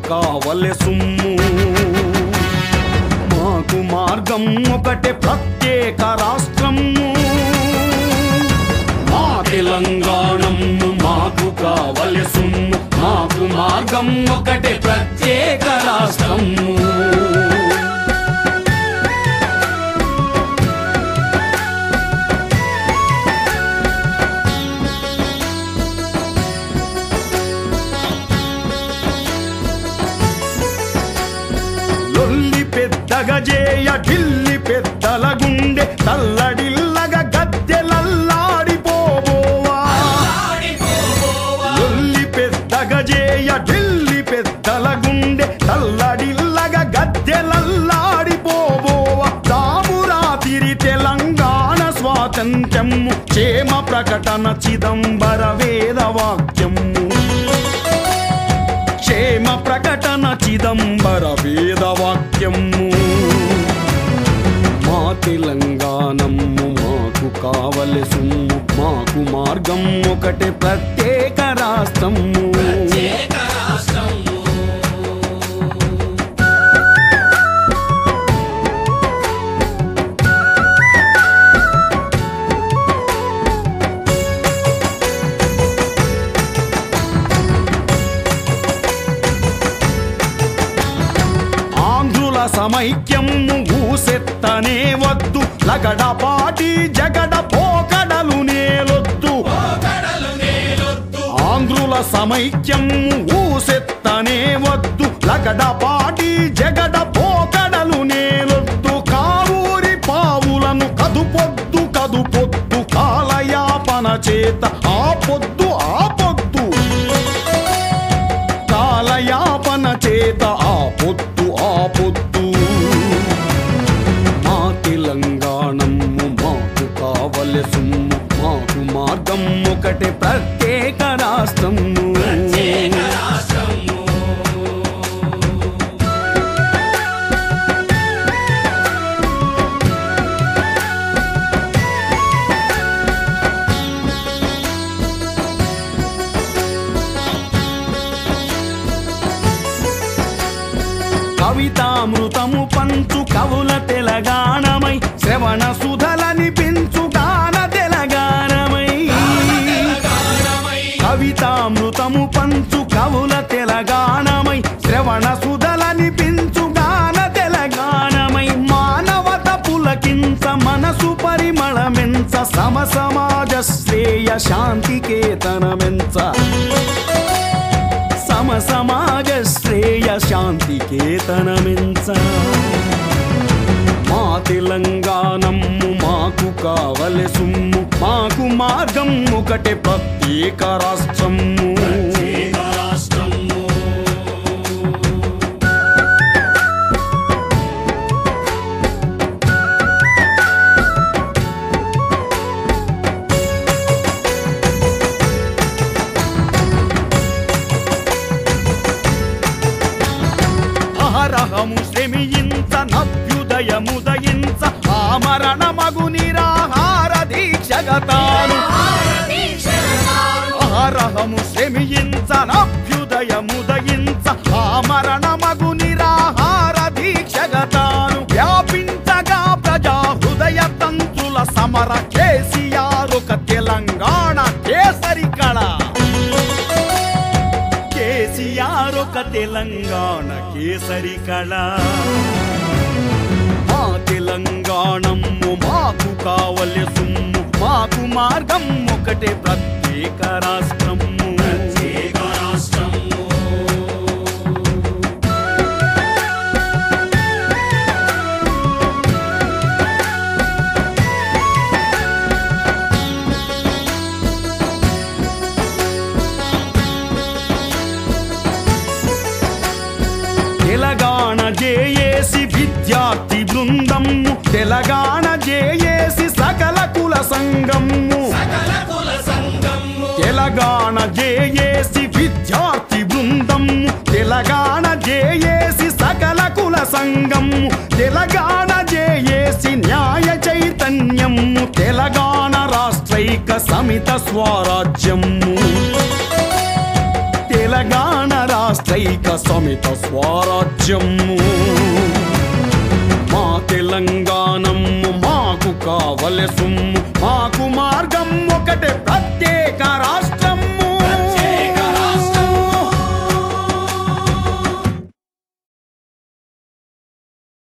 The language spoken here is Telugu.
కావలె సుమ్ము మాకు మార్గం ఒకటే ప్రత్యేక రాష్ట్రము మా తెలంగాణము మాకు కావలె సుమ్ము మాకు మార్గం ఒకటే ప్రత్యేక రాష్ట్రము లొల్లి పెద్దగా జేయ ఢిల్లి పెద్దల గుండె తల్లడిల్లగా గద్దెలల్లాడిపోబోవా లొల్లి పెద్దగా జేయ ఢిల్లి పెద్దల గుండె తల్లడిల్లగా గద్దెలల్లాడిపోబోవా దామురాతిరి తెలంగాణ స్వాతంత్ర్యము క్షేమ ప్రకటన చిదంబర వేదవాక్యము క్షేమ ప్రకటన చిదంబర వేదవాక్యము మా తెలంగాణము మాకు కావలె సుమ్ము మాకు మార్గం ఒకటే ప్రత్యేక రాష్ట్రము ఆంధ్రుల సమైక్యము ఊసెత్తనే వద్దు లగడపాటి జగడ పోకడలు నేలొద్దు ఆంధ్రుల సమైక్యము ఊసెత్తనే వద్దు లగడపాటి జగడ పోకడలు నేలొద్దు కావూరి పావులను కదుపొద్దు కదుపొద్దు కాలయాపన చేత ఆపొద్దు ఆపొద్దు కాలయాపన చేత ఆపొద్దు ఆపొద్దు మా తెలంగాణము మాకు కావలె సుమ్ము మాకు మార్గం ఒకటే ప్రత్యేక రాష్ట్రము కవితామృతము పంచు కవుల తెలంగాణమై శ్రవణ సుధలని పెంచు గాన తెలంగాణమై కవితామృతము పంచు కవుల తెలంగాణమై శ్రవణ సుధలని పెంచు గాన తెలంగాణమై మానవత పులకించ మనసు పరిమళమెంచ సమ సమాజ శ్రేయ శాంతికేతనమెంచ సమ సమాజ శ్రేయ శాంతికేతనమించ మా తెలంగాణము మాకు కావలె సుమ్ము మాకు మార్గం ఒకటే ప్రత్యేక రాష్ట్రము అహరహము శ్రమించ నభ్యుదయముదయించ ఆమరణ మగు నిరాహార దీక్షగతాను అహరహము శ్రమించ నభ్యుదయముదయించ ఆమరణ మగు నిరాహార దీక్షగతాను వ్యాపించగా ప్రజా హృదయ తంత్రుల సమర కేసీఆర్ ఒక తెలంగాణ కేసరి కళ కేసీఆర్ ఒక తెలంగాణ కేసరి కళ మా తెలంగాణము మాకు కావలె సుమ్ము మాకు మార్గం ఒకటే ప్రత్యేక రాష్ట్రము తెలంగాణ జేఏసి విద్యార్థి బృందము తెలంగాణ జేఏసి సకల కుల సంఘము తెలంగాణ జేఏసి విద్యార్థి బృందము తెలంగాణ జేఏసి సకల కుల సంఘము తెలంగాణ జేఏసి న్యాయ చైతన్యము తెలంగాణ రాష్ట్రైక సమిత స్వరాజ్యము తెలంగాణ రాష్ట్ర రాష్ట్రైక సమిత స్వరాజ్యము మా తెలంగాణము మాకు కావలె సుమ్ము మాకు మార్గం ఒకటే ప్రత్యేక రాష్ట్ర